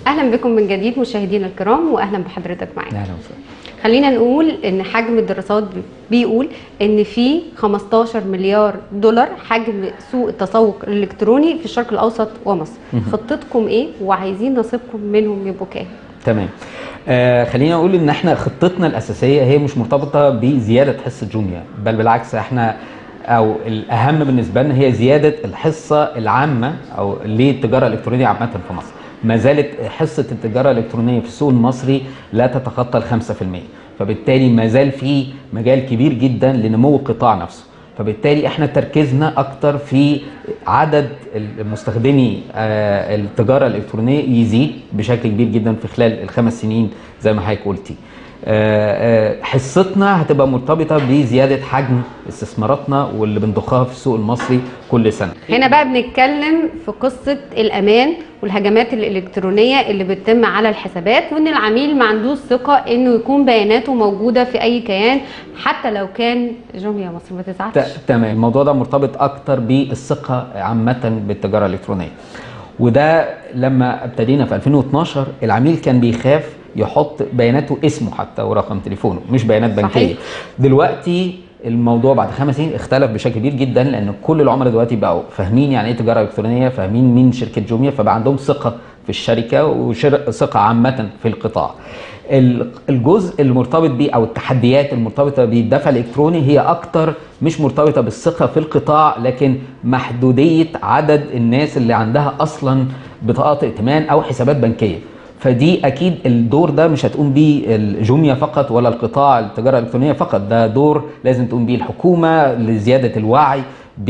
اهلا بكم من جديد مشاهدينا الكرام واهلا بحضرتك معانا اهلا وسهلا خلينا نقول ان حجم الدراسات بيقول ان في 15 مليار دولار حجم سوق التسوق الالكتروني في الشرق الاوسط ومصر خطتكم ايه وعايزين نصيبكم منهم يبقوا كام تمام آه خلينا اقول ان احنا خطتنا الاساسيه هي مش مرتبطه بزياده حصه جوميا بل بالعكس احنا او الاهم بالنسبه لنا هي زياده الحصه العامه او للتجاره الالكترونيه عامه في مصر ما زالت حصه التجاره الالكترونيه في السوق المصري لا تتخطى ال 5% فبالتالي ما زال في مجال كبير جدا لنمو القطاع نفسه فبالتالي احنا تركيزنا اكتر في عدد المستخدمي آه، التجاره الالكترونيه يزيد بشكل كبير جدا في خلال الخمس سنين زي ما حضرتك قلتي آه، آه، حصتنا هتبقى مرتبطه بزياده حجم استثماراتنا واللي بنضخها في السوق المصري كل سنه هنا بقى بنتكلم في قصه الامان والهجمات الالكترونيه اللي بتتم على الحسابات وان العميل ما عندوش ثقه انه يكون بياناته موجوده في اي كيان حتى لو كان جوميا مصر ما تزعلش ت- تمام الموضوع ده مرتبط اكتر بالثقه عامه بالتجاره الالكترونيه وده لما ابتدينا في 2012 العميل كان بيخاف يحط بياناته اسمه حتى ورقم تليفونه مش بيانات بنكيه صحيح. دلوقتي الموضوع بعد خمس سنين اختلف بشكل كبير جدا لان كل العملاء دلوقتي بقوا فاهمين يعني ايه تجاره الكترونيه فاهمين مين شركه جوميا فبقى عندهم ثقه في الشركه وثقه عامه في القطاع ال- الجزء المرتبط بيه او التحديات المرتبطه بالدفع الالكتروني هي اكتر مش مرتبطه بالثقه في القطاع لكن محدوديه عدد الناس اللي عندها اصلا بطاقات ائتمان او حسابات بنكيه فدي اكيد الدور ده مش هتقوم بيه الجوميا فقط ولا القطاع التجاره الالكترونيه فقط ده دور لازم تقوم بيه الحكومه لزياده الوعي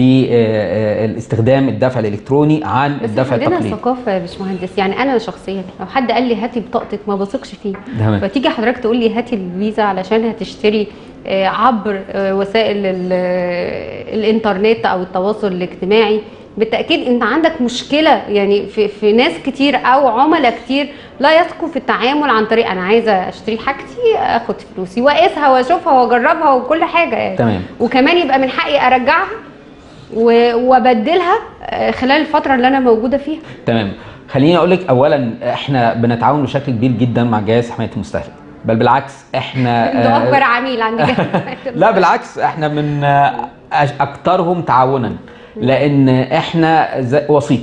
باستخدام الدفع الالكتروني عن بس الدفع عندنا التقليدي ثقافه يا باشمهندس يعني انا شخصيا لو حد قال لي هاتي بطاقتك ما بثقش فيه تمام. فتيجي حضرتك تقول لي هاتي الفيزا علشان هتشتري آه، عبر آه، وسائل ال- آه، الانترنت او التواصل الاجتماعي بالتاكيد انت عندك مشكله يعني في, في ناس كتير او عملاء كتير لا يثقوا في التعامل عن طريق انا عايزه اشتري حاجتي اخد فلوسي واقيسها واشوفها واجربها وكل حاجه يعني تمام. وكمان يبقى من حقي ارجعها و- وابدلها آه، خلال الفتره اللي انا موجوده فيها تمام خليني اقول لك اولا احنا بنتعاون بشكل كبير جدا مع جهاز حمايه المستهلك بل بالعكس احنا ده آه، اكبر عميل عند جهاز لا بالعكس احنا من آه، أش- اكترهم تعاونا لان احنا ز- وسيط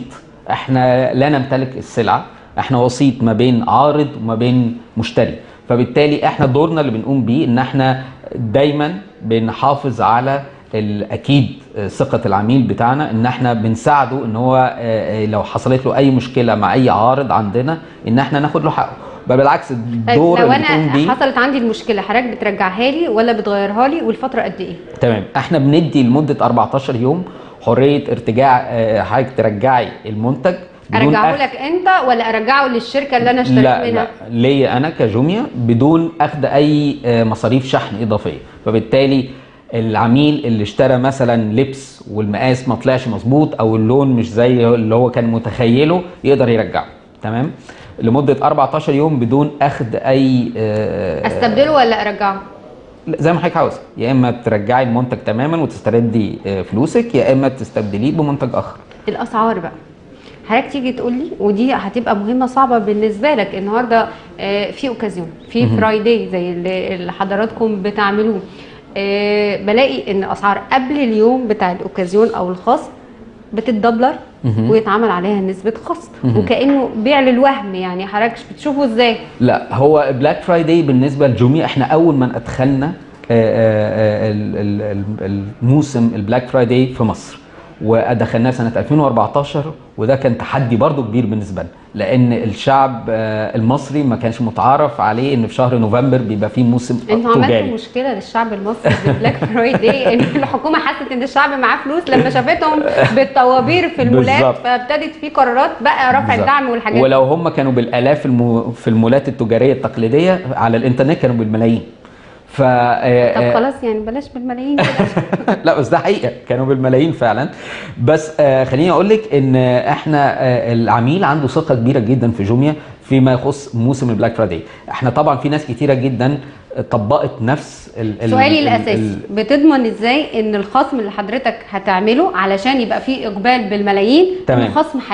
احنا لا نمتلك السلعه احنا وسيط ما بين عارض وما بين مشتري فبالتالي احنا دورنا اللي بنقوم بيه ان احنا دايما بنحافظ على ال- اكيد آه، ثقه العميل بتاعنا ان احنا بنساعده ان هو آه، آه، لو حصلت له اي مشكله مع اي عارض عندنا ان احنا ناخد له حقه بل بالعكس طيب الدور لو اللي بنقوم انا بيه حصلت عندي المشكله حضرتك بترجعها لي ولا بتغيرها لي والفتره قد ايه تمام احنا بندي لمده 14 يوم حريه ارتجاع آه، حضرتك ترجعي المنتج بدون ارجعه أخ- لك انت ولا ارجعه للشركه اللي انا اشتريت لا منها لا ليا انا كجوميا بدون اخذ اي آه، مصاريف شحن اضافيه فبالتالي العميل اللي اشترى مثلا لبس والمقاس ما طلعش مظبوط او اللون مش زي اللي هو كان متخيله يقدر يرجعه تمام لمده 14 يوم بدون اخذ اي آه، استبدله ولا ارجعه لا، زي ما حضرتك عاوز يا اما ترجعي المنتج تماما وتستردي آه، فلوسك يا اما تستبدليه بمنتج اخر الاسعار بقى حضرتك تيجي تقول لي ودي هتبقى مهمه صعبه بالنسبه لك النهارده آه، في اوكازيون في فرايداي زي اللي اللي حضراتكم بتعملوه آه، بلاقي ان اسعار قبل اليوم بتاع الاوكازيون او الخصم بتتدبلر ويتعمل عليها نسبه خصم وكانه بيع للوهم يعني حضرتك بتشوفه ازاي لا هو بلاك فرايداي بالنسبه لجوميا احنا اول ما ادخلنا آه، آه، آه، ال- ال- ال- الموسم البلاك فرايداي في مصر ودخلناه سنه 2014 وده كان تحدي برضو كبير بالنسبه لنا لان الشعب آه، المصري ما كانش متعارف عليه ان في شهر نوفمبر بيبقى فيه موسم انتوا عملتوا تجاري مشكله للشعب المصري بالبلاك فرايداي ان الحكومه حست ان الشعب معاه فلوس لما شافتهم بالطوابير في المولات بالظبط. فابتدت في قرارات بقى رفع بالظبط. الدعم والحاجات ولو هم كانوا بالالاف المو... في المولات التجاريه التقليديه على الانترنت كانوا بالملايين ف آه، طب آه، خلاص يعني بلاش بالملايين كده لا بس ده حقيقه كانوا بالملايين فعلا بس آه خليني اقول لك ان احنا آه العميل عنده ثقه كبيره جدا في جوميا فيما يخص موسم البلاك فرايداي احنا طبعا في ناس كتيره جدا طبقت نفس ال ال- سؤالي ال- الاساسي ال- بتضمن ازاي ان الخصم اللي حضرتك هتعمله علشان يبقى فيه اقبال بالملايين تمام. انه خصم حقيقي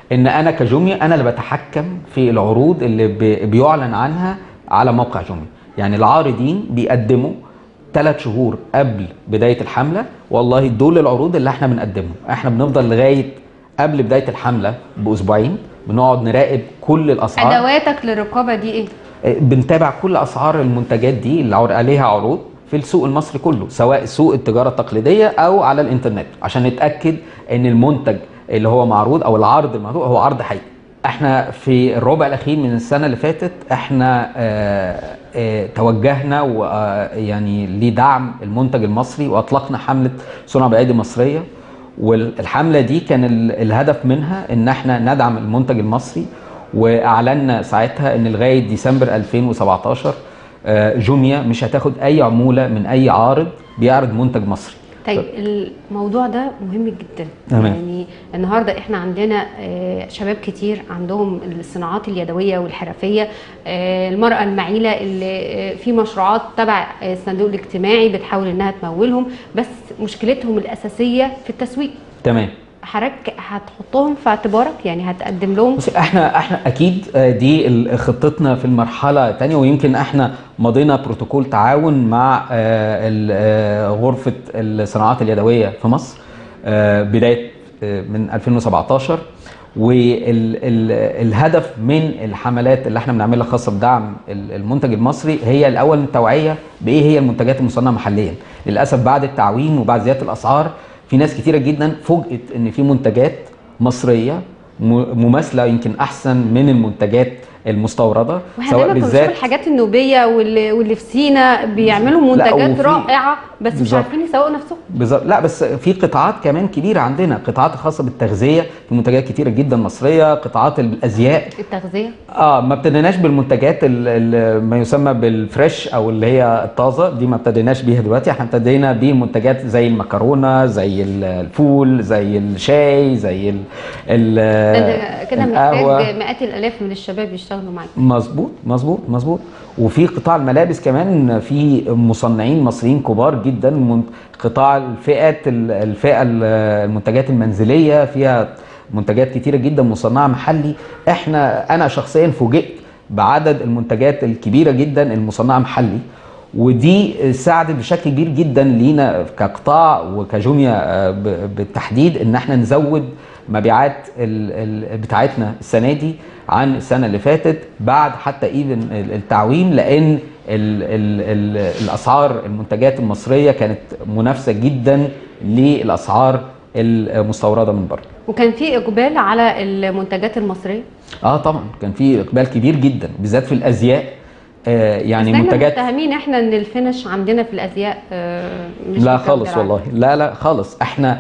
ان انا كجوميا انا اللي بتحكم في العروض اللي بي- بيعلن عنها على موقع جوميا يعني العارضين بيقدموا ثلاث شهور قبل بدايه الحمله والله دول العروض اللي احنا بنقدمهم احنا بنفضل لغايه قبل بدايه الحمله باسبوعين بنقعد نراقب كل الاسعار ادواتك للرقابه دي ايه بنتابع كل اسعار المنتجات دي اللي عر- عليها عروض في السوق المصري كله سواء سوق التجاره التقليديه او على الانترنت عشان نتاكد ان المنتج اللي هو معروض او العرض المعروض هو عرض حقيقي احنا في الربع الاخير من السنه اللي فاتت احنا آه آه توجهنا ويعني لدعم المنتج المصري واطلقنا حمله صنع بايدي مصريه والحمله دي كان ال- الهدف منها ان احنا ندعم المنتج المصري واعلنا ساعتها ان لغايه ديسمبر 2017 آه، جوميا مش هتاخد اي عموله من اي عارض بيعرض منتج مصري طيب الموضوع ده مهم جدا تمام. يعني النهارده احنا عندنا آه، شباب كتير عندهم الصناعات اليدويه والحرفيه آه، المراه المعيله اللي آه، في مشروعات تبع آه، الصندوق الاجتماعي بتحاول انها تمولهم بس مشكلتهم الاساسيه في التسويق تمام حضرتك هتحطهم في اعتبارك يعني هتقدم لهم بصي احنا احنا اكيد آه، دي ال- خطتنا في المرحله الثانيه ويمكن احنا مضينا بروتوكول تعاون مع آه، ال- آه، غرفه الصناعات اليدويه في مصر آه، بدايه آه، من 2017 والهدف من الحملات اللي احنا بنعملها خاصه بدعم ال- المنتج المصري هي الاول التوعيه بايه هي المنتجات المصنعه محليا للاسف بعد التعويم وبعد زياده الاسعار في ناس كتيره جدا فوجئت ان في منتجات مصريه م- مماثله يمكن احسن من المنتجات المستورده واحنا دايما كنا بنشوف الحاجات النوبيه واللي, واللي في سينا بيعملوا منتجات وفي- رائعه بس مش بالظبط. عارفين يسوقوا نفسهم بالظبط لا بس في قطاعات كمان كبيره عندنا قطاعات خاصه بالتغذيه في منتجات كتيره جدا مصريه قطاعات الازياء التغذيه اه ما ابتديناش بالمنتجات ال- ال- ما يسمى بالفريش او اللي هي الطازه دي ما ابتديناش بيها دلوقتي احنا ابتدينا بمنتجات زي المكرونه زي ال- الفول زي الشاي زي ال ال ده انت كده القهوة. محتاج مئات الالاف من الشباب يشتغلوا معاك مظبوط مظبوط مظبوط وفي قطاع الملابس كمان في مصنعين مصريين كبار جدا من قطاع الفئات الفئه المنتجات المنزليه فيها منتجات كتيره جدا مصنعه محلي احنا انا شخصيا فوجئت بعدد المنتجات الكبيره جدا المصنعه محلي ودي ساعدت بشكل كبير جدا لينا كقطاع وكجوميا آه، ب- بالتحديد ان احنا نزود مبيعات ال- ال- بتاعتنا السنه دي عن السنه اللي فاتت بعد حتى ايفن التعويم لان ال ال ال الاسعار المنتجات المصريه كانت منافسه جدا للاسعار المستورده من بره. وكان في اقبال على المنتجات المصريه اه طبعا كان في اقبال كبير جدا بالذات في الازياء آه يعني بس دايما منتجات متهمين احنا ان الفينش عندنا في الازياء آه، مش لا متقدر خالص عليه. والله لا لا خالص احنا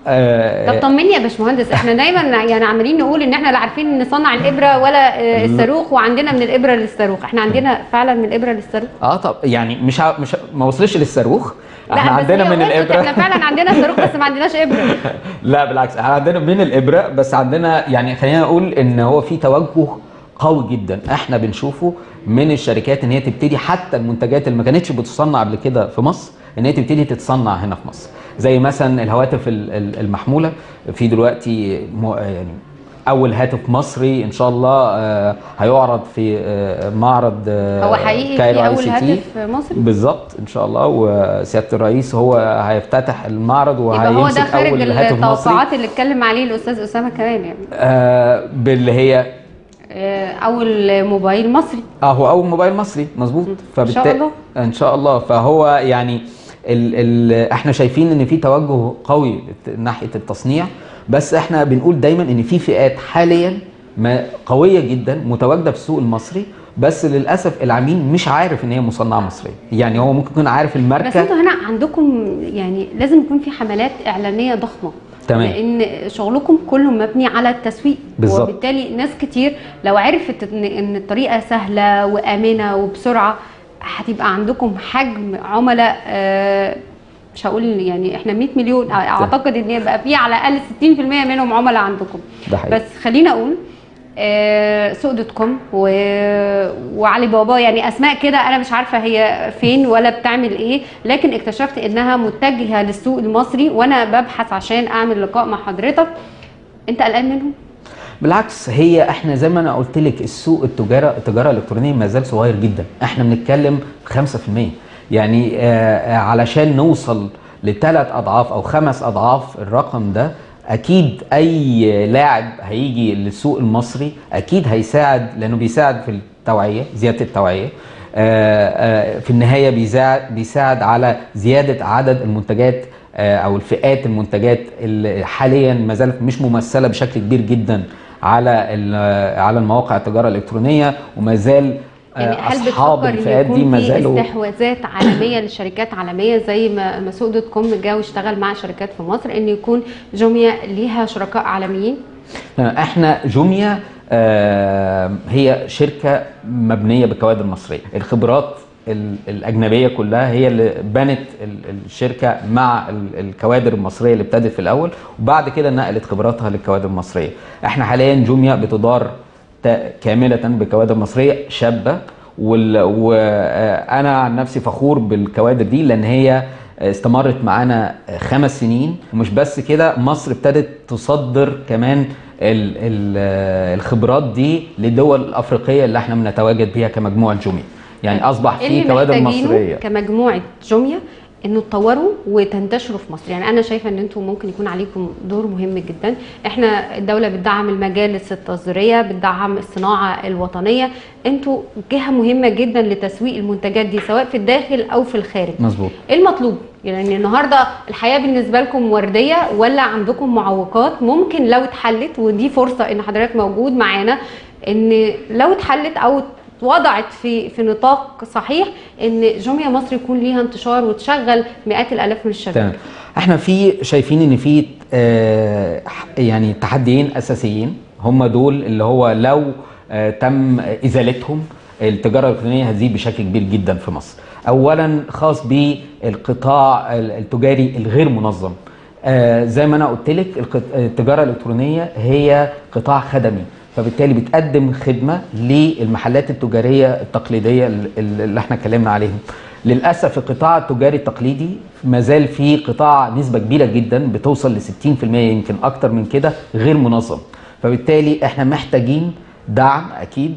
آه طب طمني يا باشمهندس احنا دايما يعني عمالين نقول ان احنا لا عارفين نصنع الابره ولا آه، الصاروخ وعندنا من الابره للصاروخ احنا عندنا فعلا من الابره للصاروخ اه طب يعني مش ع... مش ما وصلش للصاروخ لا احنا بس عندنا هي من وصلت، الابره احنا فعلا عندنا صاروخ بس ما عندناش ابره لا بالعكس احنا عندنا من الابره بس عندنا يعني خلينا نقول ان هو في توجه قوي جدا احنا بنشوفه من الشركات ان هي تبتدي حتى المنتجات اللي ما كانتش بتصنع قبل كده في مصر ان هي تبتدي تتصنع هنا في مصر زي مثلا الهواتف ال- ال- المحموله في دلوقتي م- يعني اول هاتف مصري ان شاء الله آه، هيعرض في آه، معرض آه، هو حقيقي كايرو في اي اول سي تي. هاتف مصري بالظبط ان شاء الله وسياده الرئيس هو هيفتتح المعرض يبقى هو ده وهيمسك خارج اول هاتف مصري التوقعات اللي اتكلم عليه الاستاذ اسامه كمان يعني آه باللي هي آه، اول موبايل مصري اه هو اول موبايل مصري مظبوط إن شاء الله. ان شاء الله فهو يعني ال ال احنا شايفين ان في توجه قوي ناحيه التصنيع بس احنا بنقول دايما ان في فئات حاليا ما قويه جدا متواجده في السوق المصري بس للاسف العميل مش عارف ان هي مصنعه مصريه يعني هو ممكن يكون عارف بس الماركه انتوا هنا عندكم يعني لازم يكون في حملات اعلانيه ضخمه تمام. لان شغلكم كله مبني على التسويق بالظبط. وبالتالي ناس كتير لو عرفت ان ان الطريقه سهله وامنه وبسرعه هتبقى عندكم حجم عملاء آه، مش هقول يعني احنا 100 مليون اعتقد ان يبقى في على الاقل 60% منهم عملاء عندكم ده حقيقي. بس خلينا اقول آه، سوق دوت كوم و... وعلي بابا يعني اسماء كده انا مش عارفه هي فين ولا بتعمل ايه لكن اكتشفت انها متجهه للسوق المصري وانا ببحث عشان اعمل لقاء مع حضرتك انت قلقان منهم بالعكس هي احنا زي ما انا قلت لك السوق التجاره التجاره الالكترونيه ما زال صغير جدا احنا بنتكلم 5% يعني آه علشان نوصل لثلاث اضعاف او خمس اضعاف الرقم ده اكيد اي لاعب هيجي للسوق المصري اكيد هيساعد لانه بيساعد في التوعيه زياده التوعيه آه آه في النهايه بيساعد بيساعد على زياده عدد المنتجات او الفئات المنتجات اللي حاليا ما زالت مش ممثله بشكل كبير جدا على على المواقع التجاره الالكترونيه وما زال يعني هل اصحاب الفئات دي ما زالوا استحواذات عالميه لشركات عالميه زي ما ما سوق دوت كوم جه واشتغل مع شركات في مصر ان يكون جوميا ليها شركاء عالميين؟ احنا جوميا آه هي شركه مبنيه بالكوادر المصريه، الخبرات الاجنبيه كلها هي اللي بنت الشركه مع الكوادر المصريه اللي ابتدت في الاول وبعد كده نقلت خبراتها للكوادر المصريه احنا حاليا جوميا بتدار كامله بكوادر مصريه شابه وانا عن نفسي فخور بالكوادر دي لان هي استمرت معانا خمس سنين ومش بس كده مصر ابتدت تصدر كمان ال ال الخبرات دي للدول الافريقيه اللي احنا بنتواجد بيها كمجموعه جوميا يعني اصبح في كوادر مصريه كمجموعه جوميا انه تطوروا وتنتشروا في مصر يعني انا شايفه ان انتم ممكن يكون عليكم دور مهم جدا احنا الدوله بتدعم المجالس التصديريه بتدعم الصناعه الوطنيه انتوا جهه مهمه جدا لتسويق المنتجات دي سواء في الداخل او في الخارج مظبوط ايه المطلوب يعني النهارده الحياه بالنسبه لكم ورديه ولا عندكم معوقات ممكن لو اتحلت ودي فرصه ان حضرتك موجود معانا ان لو اتحلت او وضعت في في نطاق صحيح ان جوميا مصر يكون ليها انتشار وتشغل مئات الالاف من الشباب تمام احنا في شايفين ان في آه يعني تحديين اساسيين هم دول اللي هو لو آه تم ازالتهم التجاره الالكترونيه هتزيد بشكل كبير جدا في مصر اولا خاص بالقطاع التجاري الغير منظم آه زي ما انا قلت لك التجاره الالكترونيه هي قطاع خدمي فبالتالي بتقدم خدمه للمحلات التجاريه التقليديه اللي احنا اتكلمنا عليهم. للاسف القطاع التجاري التقليدي ما زال في قطاع نسبه كبيره جدا بتوصل ل 60% يمكن اكتر من كده غير منظم. فبالتالي احنا محتاجين دعم اكيد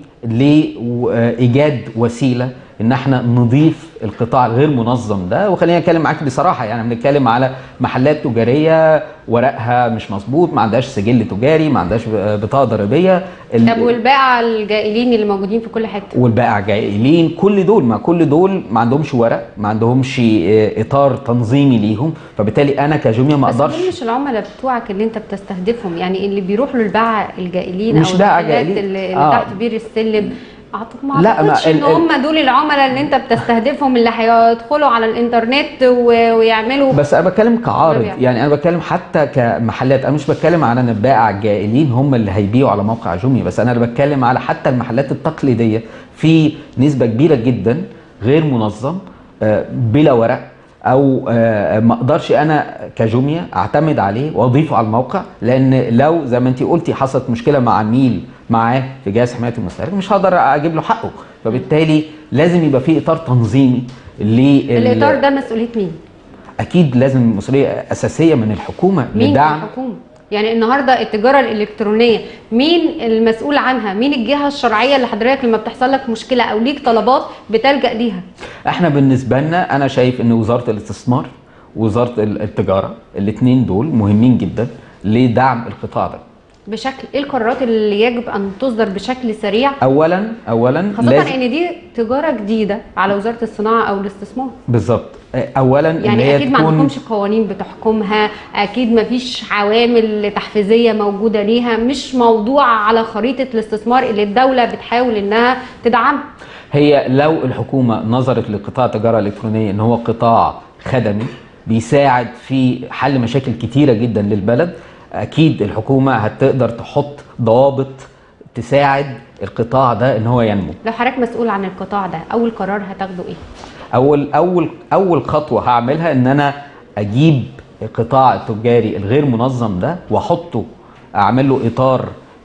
لايجاد وسيله ان احنا نضيف القطاع الغير منظم ده وخلينا نتكلم معاك بصراحه يعني بنتكلم على محلات تجاريه ورقها مش مظبوط ما عندهاش سجل تجاري ما عندهاش بطاقه ضريبيه طب والبائع الجائلين اللي موجودين في كل حته والبائع جائلين كل دول ما كل دول ما عندهمش ورق ما عندهمش اطار تنظيمي ليهم فبالتالي انا كجوميا ما اقدرش بس مش العملاء بتوعك اللي انت بتستهدفهم يعني اللي بيروحوا للبائع الجائلين مش او بائع المحلات جائلين. اللي, آه. اللي تحت بير السلم اعتقد ما لا، ما اعتقدش ان ال- هم دول العملاء اللي انت بتستهدفهم اللي هيدخلوا على الانترنت و- ويعملوا بس انا بتكلم كعارض مبيع. يعني انا بتكلم حتى كمحلات انا مش بتكلم على ان البائع الجائلين هم اللي هيبيعوا على موقع جوميا بس انا بتكلم على حتى المحلات التقليديه في نسبه كبيره جدا غير منظم آه، بلا ورق او آه، ما اقدرش انا كجوميا اعتمد عليه واضيفه على الموقع لان لو زي ما انت قلتي حصلت مشكله مع عميل معاه في جهاز حمايه المستهلك مش هقدر اجيب له حقه فبالتالي لازم يبقى في اطار تنظيمي لل الاطار ده مسؤوليه مين؟ اكيد لازم مسؤوليه اساسيه من الحكومه مين في لدعم الحكومه؟ يعني النهارده التجاره الالكترونيه مين المسؤول عنها؟ مين الجهه الشرعيه اللي حضرتك لما بتحصل لك مشكله او ليك طلبات بتلجا ليها؟ احنا بالنسبه لنا انا شايف ان وزاره الاستثمار ووزاره التجاره الاثنين دول مهمين جدا لدعم القطاع ده بشكل ايه القرارات اللي يجب ان تصدر بشكل سريع اولا اولا خاصة ان دي تجارة جديدة على وزارة الصناعة او الاستثمار بالظبط اولا ان يعني هي اكيد ما تكون عندكمش قوانين بتحكمها اكيد ما فيش عوامل تحفيزية موجودة ليها مش موضوع على خريطة الاستثمار اللي الدولة بتحاول انها تدعمها هي لو الحكومه نظرت لقطاع التجاره الالكترونيه ان هو قطاع خدمي بيساعد في حل مشاكل كتيره جدا للبلد اكيد الحكومه هتقدر تحط ضوابط تساعد القطاع ده ان هو ينمو لو حضرتك مسؤول عن القطاع ده اول قرار هتاخده ايه؟ اول اول اول خطوه هعملها ان انا اجيب القطاع التجاري الغير منظم ده واحطه اعمل له اطار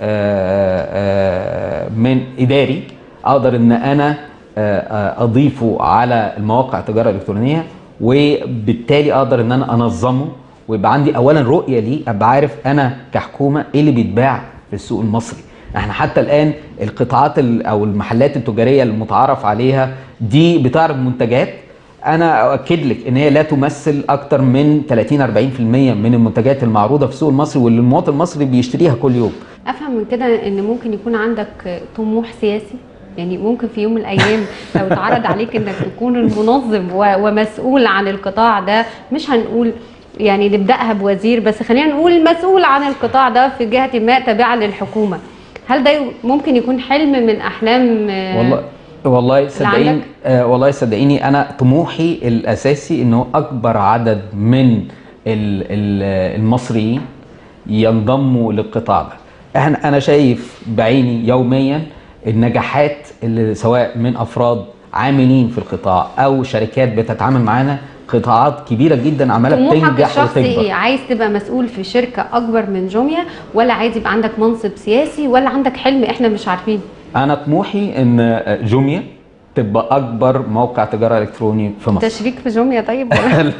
آه، آه، من اداري اقدر ان انا آه، آه، اضيفه على المواقع التجاره الالكترونيه وبالتالي اقدر ان انا انظمه ويبقى عندي اولا رؤيه ليه ابقى عارف انا كحكومه ايه اللي بيتباع في السوق المصري احنا حتى الان القطاعات ال- او المحلات التجاريه المتعارف عليها دي بتعرض منتجات انا اؤكد لك ان هي لا تمثل اكتر من 30 40% من المنتجات المعروضه في السوق المصري واللي المواطن المصري بيشتريها كل يوم افهم من كده ان ممكن يكون عندك طموح سياسي يعني ممكن في يوم من الايام لو اتعرض عليك انك تكون المنظم و- ومسؤول عن القطاع ده مش هنقول يعني نبداها بوزير بس خلينا نقول المسؤول عن القطاع ده في جهه ما تابعه للحكومه هل ده ممكن يكون حلم من احلام آه، والله والله صدقيني عندك؟ آه والله صدقيني انا طموحي الاساسي انه اكبر عدد من ال- ال- المصريين ينضموا للقطاع ده احنا انا شايف بعيني يوميا النجاحات اللي سواء من افراد عاملين في القطاع او شركات بتتعامل معانا قطاعات كبيره جدا عماله طموحك بتنجح الشخصي وتكبر ايه عايز تبقى مسؤول في شركه اكبر من جوميا ولا عايز يبقى عندك منصب سياسي ولا عندك حلم احنا مش عارفين انا طموحي ان جوميا تبقى اكبر موقع تجاره الكتروني في مصر تشريك في جوميا طيب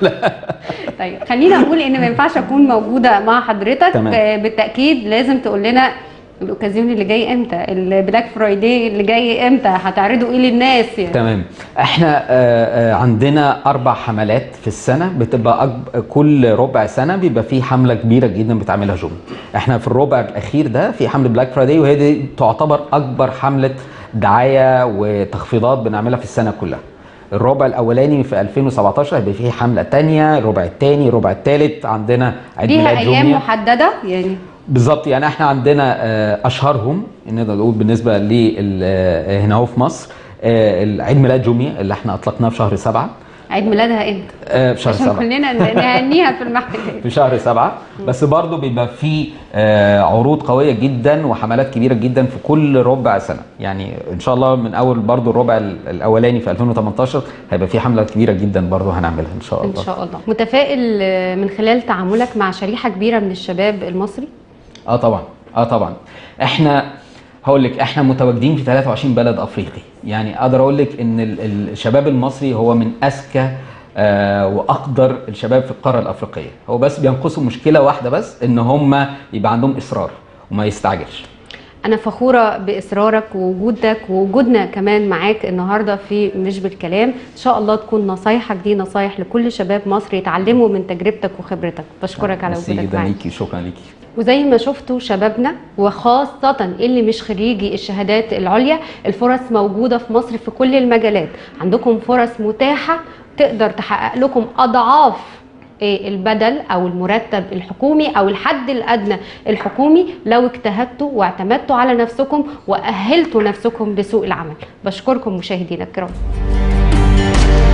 طيب خلينا اقول ان ما ينفعش اكون موجوده مع حضرتك تمام. آه، بالتاكيد لازم تقول لنا الاوكازيون اللي جاي امتى البلاك فرايداي اللي جاي امتى هتعرضوا ايه للناس يعني تمام احنا آه، آه، عندنا اربع حملات في السنه بتبقى أكب... كل ربع سنه بيبقى في حمله كبيره جدا بتعملها جوم احنا في الربع الاخير ده في حمله بلاك فرايداي وهي دي تعتبر اكبر حمله دعايه وتخفيضات بنعملها في السنه كلها الربع الاولاني في 2017 هيبقى فيه حمله تانية الربع الثاني الربع الثالث عندنا عيد ليها ميلاد ايام جوميا محدده يعني بالظبط يعني احنا عندنا آه، اشهرهم نقدر نقول بالنسبه لل آه، هنا هو في مصر آه، عيد ميلاد جوميا اللي احنا اطلقناه في شهر سبعة عيد ميلادها امتى آه، في شهر عشان سبعة كلنا نهنيها في المحلات في شهر سبعة بس برضه بيبقى في آه، عروض قوية جدا وحملات كبيرة جدا في كل ربع سنة يعني ان شاء الله من اول برضه الربع ال- الاولاني في 2018 هيبقى في حملة كبيرة جدا برضه هنعملها ان شاء ان الله شاء الله متفائل آه، من خلال تعاملك مع شريحه كبيره من الشباب المصري اه طبعا اه طبعا احنا هقول لك احنا متواجدين في 23 بلد افريقي يعني اقدر اقول لك ان ال- ال- الشباب المصري هو من اذكى آه واقدر الشباب في القاره الافريقيه هو بس بينقصوا مشكله واحده بس ان هم يبقى عندهم اصرار وما يستعجلش أنا فخورة بإصرارك ووجودك ووجودنا كمان معاك النهاردة في مش بالكلام إن شاء الله تكون نصايحك دي نصايح لكل شباب مصر يتعلموا من تجربتك وخبرتك بشكرك على ميرسي وجودك جدا معانا ليكي شكرا ليكي وزي ما شفتوا شبابنا وخاصة اللي مش خريجي الشهادات العليا الفرص موجودة في مصر في كل المجالات عندكم فرص متاحة تقدر تحقق لكم أضعاف إيه البدل او المرتب الحكومي او الحد الادنى الحكومي لو اجتهدتوا واعتمدتوا على نفسكم واهلتوا نفسكم لسوق العمل بشكركم مشاهدينا الكرام